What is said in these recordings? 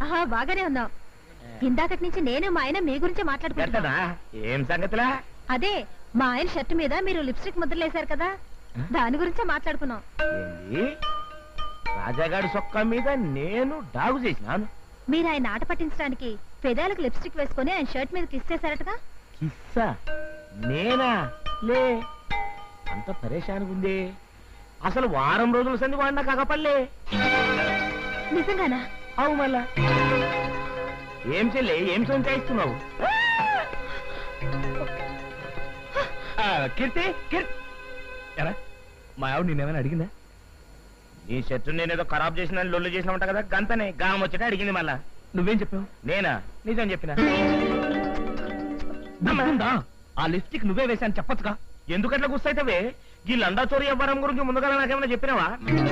ఆహా బాగానే ఉన్నావు ఇందాకటి నుంచి నేను మా ఆయన మీ గురించి మాట్లాడుకుంటున్నా గట్టనా ఏం సంగతిలా అదే మా ఆయన షర్ట్ మీద మీరు లిప్స్టిక్ ముద్రలేశారు కదా దాని గురించే మాట్లాడుకున్నాం ఏంది రాజాగాడి సొక్క మీద నేను డాగు చేసినాను మీరు ఆయన ఆట పట్టించడానికి పెదాలకు లిప్స్టిక్ వేసుకొని ఆయన షర్ట్ మీద కిస్ చేశారటగా కిస్సా నేనా లే అంత పరేషానికి ఉంది అసలు వారం రోజుల సంది వాడినా కాకపల్లే నిజంగానా అవు మళ్ళా ఏం చెల్లి ఏం సంచాయిస్తున్నావు ఆ, కీర్తి కీర్తి ఎరా మా ఆవిడ నేనేమైనా అడిగిందా నీ షర్టు నేనేదో ఖరాబ్ చేసిన లొల్లు చేసిన ఉంటా కదా గంతనే గాం వచ్చేట అడిగింది మళ్ళా నువ్వేం చెప్పావు నేనా నిజం చెప్పిన గుర్తుందా? ఆ లిప్స్టిక్ నువ్వే వేశాను చెప్పొచ్చుగా ఎందుకట్లా గుస్తైతవే ఈ లండా చోరీ వ్యవహారం గురించి ముందుగా నాకేమైనా చెప్పినావా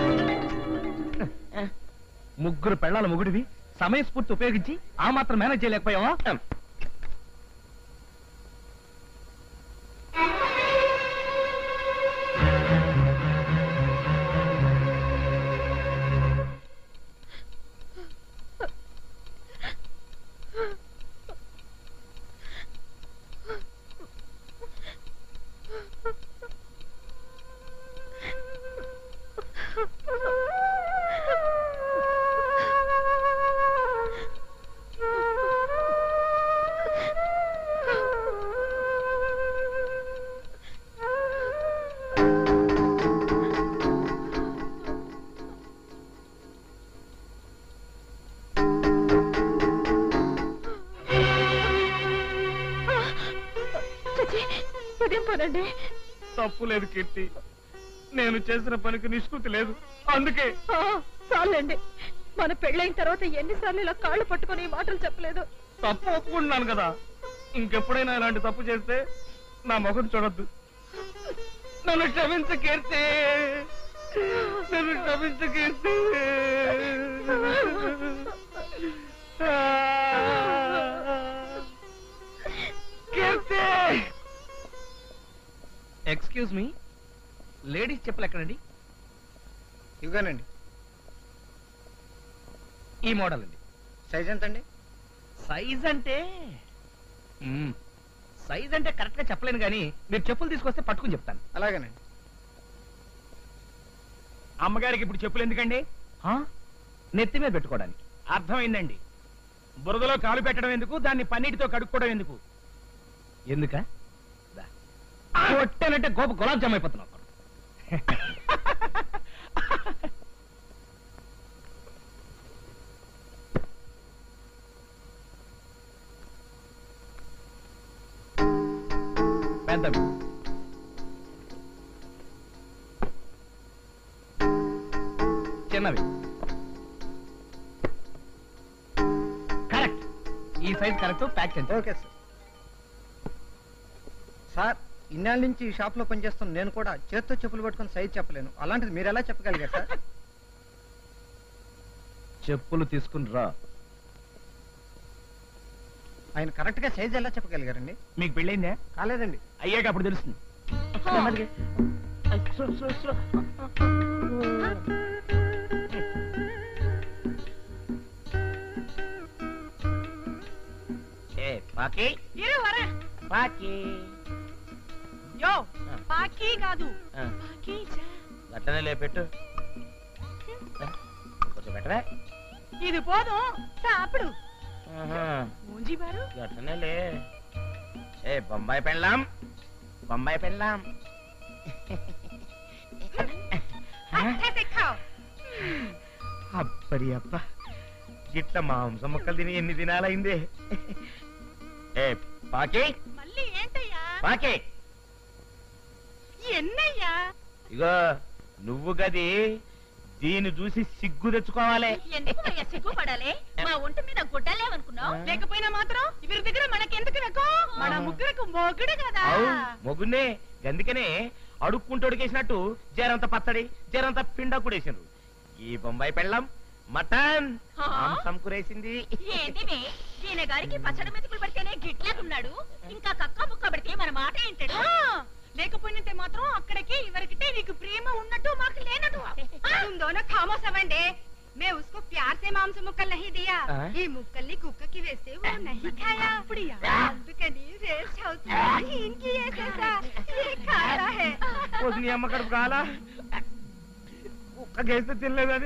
ముగ్గురు పెళ్ళాల ముగుడివి సమయస్ఫూర్తి ఉపయోగించి ఆ మాత్రం మేనేజ్ చేయలేకపోయావా ఇదేం పనండి తప్పు లేదు కీర్తి నేను చేసిన పనికి నిష్కృతి లేదు అందుకే చాలండి మన పెళ్ళైన తర్వాత ఎన్నిసార్లు ఇలా కాళ్ళు పట్టుకొని ఈ మాటలు చెప్పలేదు తప్పు ఒప్పుకుంటున్నాను కదా ఇంకెప్పుడైనా ఇలాంటి తప్పు చేస్తే నా ముఖం చూడొద్దు నన్ను క్షమించ కీర్తి నన్ను క్షమించ కీర్తి కీర్తి ఎక్స్క్యూజ్ మీ లేడీస్ చెప్పులు ఎక్కడండి ఇవ్వగానండి ఈ మోడల్ అండి సైజ్ ఎంత అండి సైజ్ అంటే మ్మ్. సైజ్ అంటే కరెక్ట్ గా చెప్పలేను కానీ మీరు చెప్పులు తీసుకొస్తే పట్టుకుని చెప్తాను అలాగేనండి అమ్మగారికి ఇప్పుడు చెప్పులు ఎందుకండి ఆ? నెత్తి మీద పెట్టుకోవడానికి అర్థమైందండి బురదలో కాలు పెట్టడం ఎందుకు దాన్ని పన్నీటితో కడుక్కోవడం ఎందుకు ఎందుక కొట్టానంటే గోప గులాబ్ జామ్ అయిపోతున్నావు పెద్దవి చిన్నవి కరెక్ట్ ఈ సైజ్ కరెక్ట్ ప్యాక్ చేయండి ఓకే సార్ సార్ ఇన్నాళ్ళ నుంచి ఈ షాప్ లో పనిచేస్తున్న నేను కూడా చేత్తో చెప్పులు పట్టుకొని సైజ్ చెప్పలేను అలాంటిది మీరు ఎలా చెప్పగలిగారు సార్ చెప్పులు తీసుకుని రా ఆయన కరెక్ట్ గా సైజ్ ఎలా చెప్పగలిగారండి మీకు పెళ్ళైందా కాలేదండి అయ్యాక అప్పుడు తెలుస్తుంది నెమ్మదిగా. Slow, slow, slow. ఏ పాకి ఇరు వరే పాకి యో ఆ. పాకీ కాదు ఆ, పాకీజా. గట్టనే లేపెట్టు ఆ, కొంచెం పెట్టవే ఇది పోదుం సాపిడు ఆహా, మూంజీ బారు గట్టనే లే ఏ బొంబాయి పెళ్ళాం బొంబాయి పెళ్ళాం అట్టే ఖావ్ అప్పడి అప్ప గిట్ల మాంసం ముక్కలు తిని ఎన్ని దినాలైంది ఏ పాకి మళ్ళీ ఏంటయ్యా పాకి ఎన్నయ్యా ఇగో నువ్వు గది దీన్ని చూసి సిగ్గు తెచ్చుకోవాలి ఎందుకు అయ్యా సిగ్గుపడాలి మా ఒంటి మీద గుడ్డలేవనుకున్నావు లేకపోయినా మాత్రం ఇవరి దగ్గర మనకెందుకు వెకో మన ముగ్గురకు మొగుడు కదా అవు మొగున్నే గందుకనే అడుక్కుంటోడికేసినట్టు జరంత పచ్చడి జరంత పిండ కూడేసిండ్రు ఈ బొంబాయి పెళ్ళం మటన్ ఆ? మాంసం కూరేసింది ఏంటివి ఈయన గారికి పచ్చడి మెతుకులు పెడితేనే గిట్లేకున్నాడు ఇంకా కక్క ముక్క పెడితే మన మాట ఏంటాడు లేకపోయినంతే మాత్రం అక్కడికి ఇవరికితే నీకు ప్రేమ ఉన్నట్టు మాకు లేనట్టు ఉందోన ఖామోసమండి मैं उसको प्यार से मांस मुक्कल नहीं दिया हाँ? ये मुक्कली कुక్క की वैसे वो नहीं खाया అందుకని వేస్ట్ హౌస్ ఇన్కి వేసేసా ये खाता है వదిలి అమ్మ కడుపు కాలా కుక్క గేస్తే తినలేదని